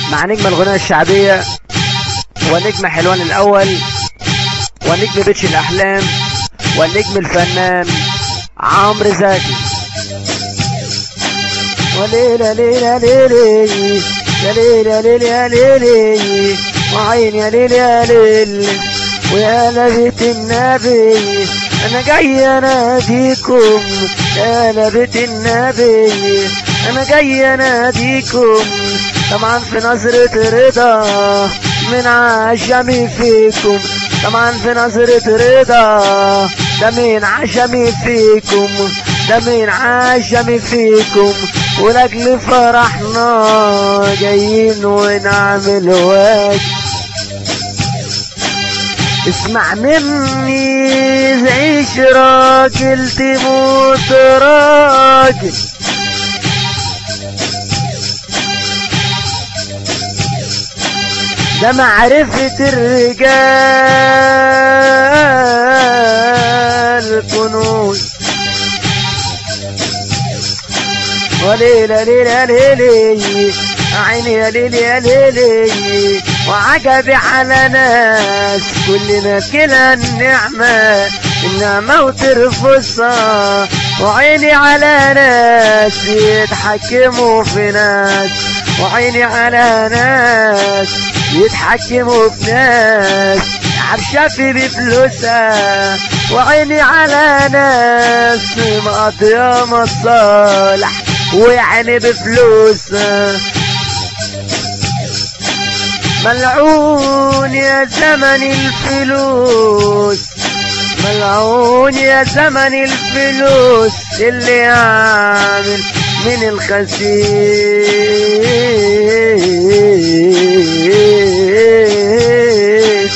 مع نجم الغناء الشعبية ونجم حلوان الأول ونجم بيتش الأحلام والنجم الفنان عمرو زكي وليلة ليلة ليلي يا ليلة ليلة يا ليلي وعين يا ليل يا ليل ويا نبي النبي انا جاي اناديكم يا نبي النبي انا جاي اناديكم طبعا في نظرة رضا من عشمي فيكم طبعا في نظرة رضا ده من عشمي فيكم ده من عشمي فيكم ولاجل فرحنا جايين ونعمل واجب اسمع مني عيش راجل تموت راجل ده معرفة الرجال كنوز وليلة ليلة ليلي عيني يا ليلي يا ليلي وعجبي على ناس كلنا كلا النعمة النعمة وترفصها وعيني على ناس يتحكموا في ناس وعيني على ناس يتحكموا في ناس عبشافي بفلوسها وعيني على ناس مقضية مصالح ويعني بفلوسها ملعون يا زمن الفلوس ملعون يا زمن الفلوس اللي يعمل من الخسيس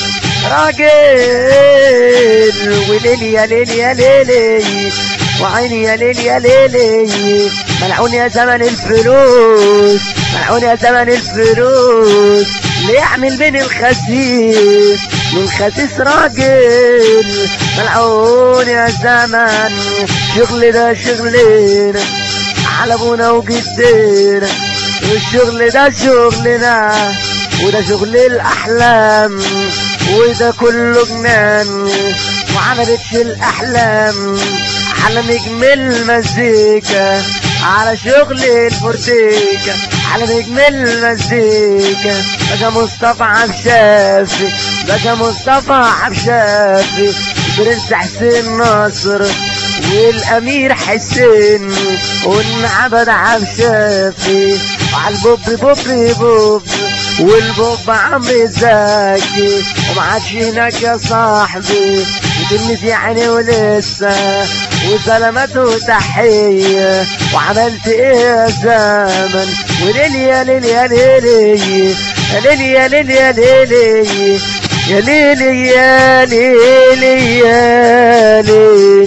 راجل وليلي يا ليلي يا ليلي وعيني يا ليلي يا ليلي ملعون يا زمن الفلوس ملعون يا زمن الفلوس اللي يعمل بين الخسيس من خسيس راجل ملعون يا زمن شغل ده شغلنا على ابونا وجدنا والشغل ده شغلنا وده شغل الاحلام وده كله جنان وعلى بيتش الاحلام على نجم المزيكا على شغل الفورتيكا على نجم المزيكا بقى مصطفى عبشافي بقى مصطفى عبشافي برنس حسين ناصر والامير حسين والعبد عبشافي وعلى البوب بوب بوب والبوب عمرو زكي وما عادش هناك يا صاحبي وتلمس يعني ولسه وسلامات وتحية وعملت ايه يا زمن وليل يا ليل يا ليل يا ليل يا ليل يا ليل يا ليل يا ليل يا ليل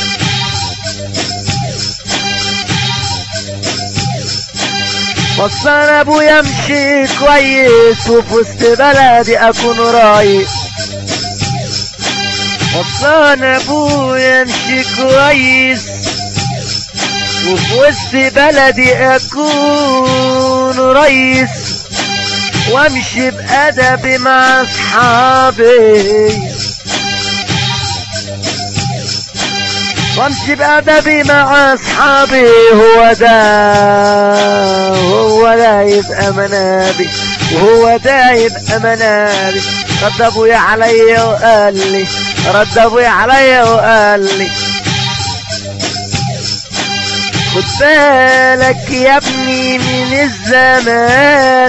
وصل ابويا امشي كويس وفي وسط بلدي اكون رايق وصل ابويا امشي كويس وفي وسط بلدي اكون ريس وامشي بادبي مع اصحابي وامشي بادبي مع اصحابي هو ده هو ده يبقى منابي وهو ده يبقى منابي رد ابويا عليا وقال لي رد ابويا عليا وقال لي خد بالك يا ابني من الزمان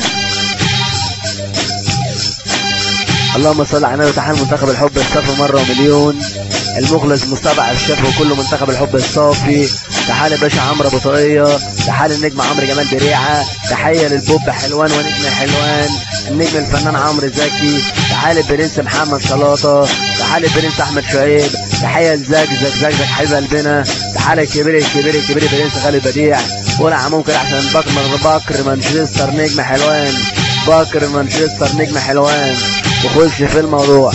اللهم صل على النبي وتحية منتخب الحب الصافي مرة ومليون المخلص مصطفى عشاف وكله منتخب الحب الصافي تحية باشا عمرو ابو طاقية تحية للنجم عمرو جمال دريعة تحية للبوب حلوان ونجم حلوان النجم الفنان عمرو زكي تحية للبرنس محمد شلاطة تحية للبرنس احمد شعيب تحية لزاك زاك زاك زاك حبيب قلبنا تحية للكبير الكبير الكبير برنس خالد بديع ولا ممكن احسن بكر بكر مانشستر نجم حلوان بكر مانشستر نجم حلوان وخش في الموضوع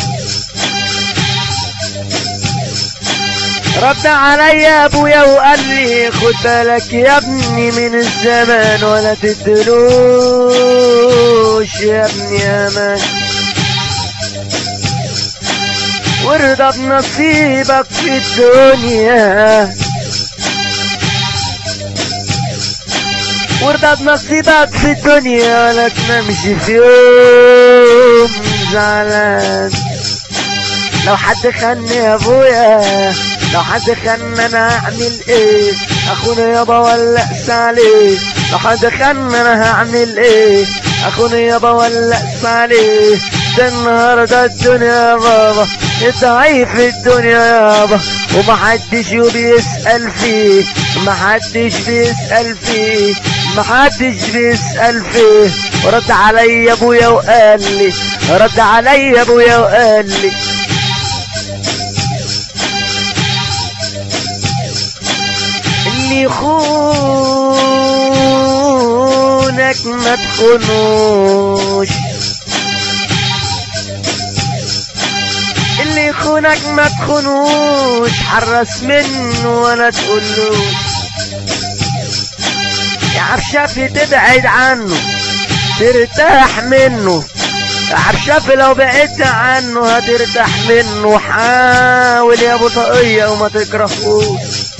رد عليا ابويا وقال لي خد بالك يا ابني من الزمان ولا تدلوش يا ابني امان وارضى بنصيبك في الدنيا وارضى بنصيبك في الدنيا لك نمشي في يوم زعلان لو حد خان يا ابويا لو حد خان انا هعمل ايه اخونا يابا ولا عليه لو حد خان انا هعمل ايه اخونا يابا ولا عليه ده النهارده الدنيا يا بابا ضعيف الدنيا يابا ومحدش بيسأل فيه محدش بيسأل فيه محدش بيسأل فيه رد عليا ابويا وقال لي رد عليا ابويا وقال لي اللي يخونك ما تخونوش اللي يخونك ما تخونوش حرس منه ولا تقولوش يا عبشافي تبعد عنه ترتاح منه يا عبشافي لو بعدت عنه هترتاح منه حاول يا ابو طاقية وما تكرهوش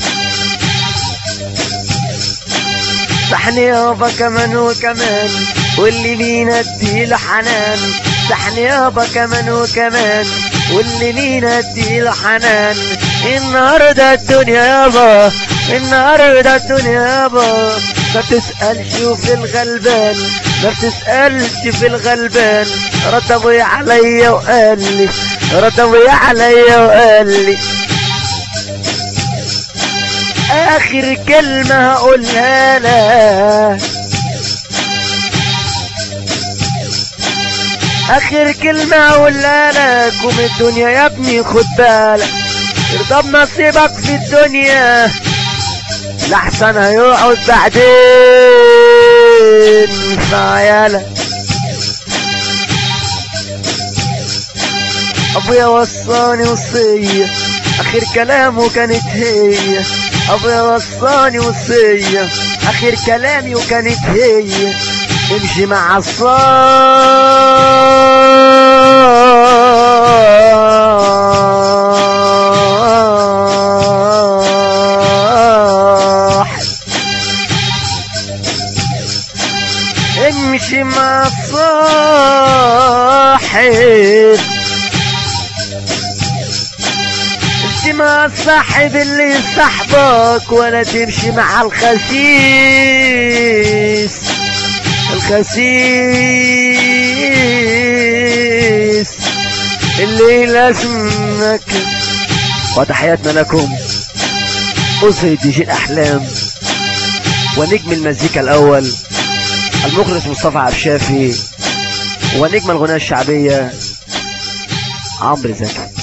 صحني يابا كمان وكمان واللي لينا اديله حنان صحني يابا كمان وكمان واللي لينا اديله حنان النهارده الدنيا يابا النهارده الدنيا يابا ما بتسألش في الغلبان ما بتسألش في الغلبان رد ابويا عليا وقال لي رد ابويا عليا وقال لي اخر كلمة هقولها لك اخر كلمة هقولها لك ومن الدنيا يا ابني خد بالك ارضى بنصيبك في الدنيا لحسن هيقعد بعدين في عيالك ابويا وصاني وصية اخر كلامه كانت هي ابويا وصاني وصية اخر كلامي وكانت هي امشي مع الصاحب امشي مع الصاحب امشي مع الصاحب اللي يصاحبك ولا تمشي مع الخسيس الخسيس اللي لازمك وتحياتنا لكم أسرة دي جي الأحلام ونجم المزيكا الأول المخرج مصطفى عبشافي ونجم الغناء الشعبية عمرو زكي